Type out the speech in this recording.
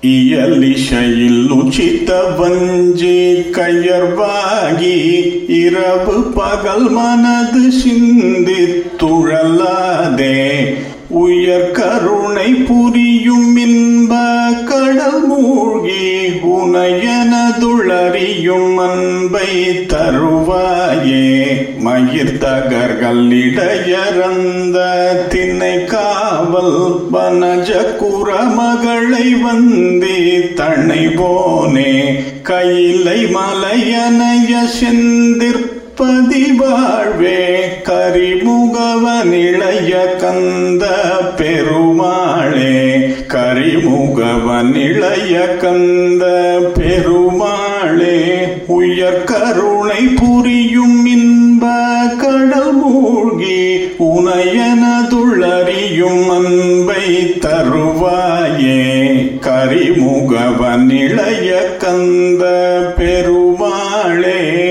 இயலிசையில் உச்சித்த வஞ்சி கயர்வாகி இரவு பகல் மனது சிந்தித்துழலாதே உயர் கருணை புரியும் இன்ப கடல் மூழ்கி உனையனதுளறியும் அன்பை தருவாயே மயிர் தகர்கள் இடையறந்த திணை காவல் வனஜ குரமகளை வந்தி தன்னை போனே கையிலை மலையனைய செந்திற்பதி வாழ்வே கரிமுகவனிளைய கந்த பெருமாளே கரிமுகவனிளைய கந்த பெருமாளே உயர் கருணை புரியும் இன்ப கடல் மூழ்கி உனையனதுளறியும் அன்பை தருவாயே கரிமுகவனிளைய கந்த பெருமாளே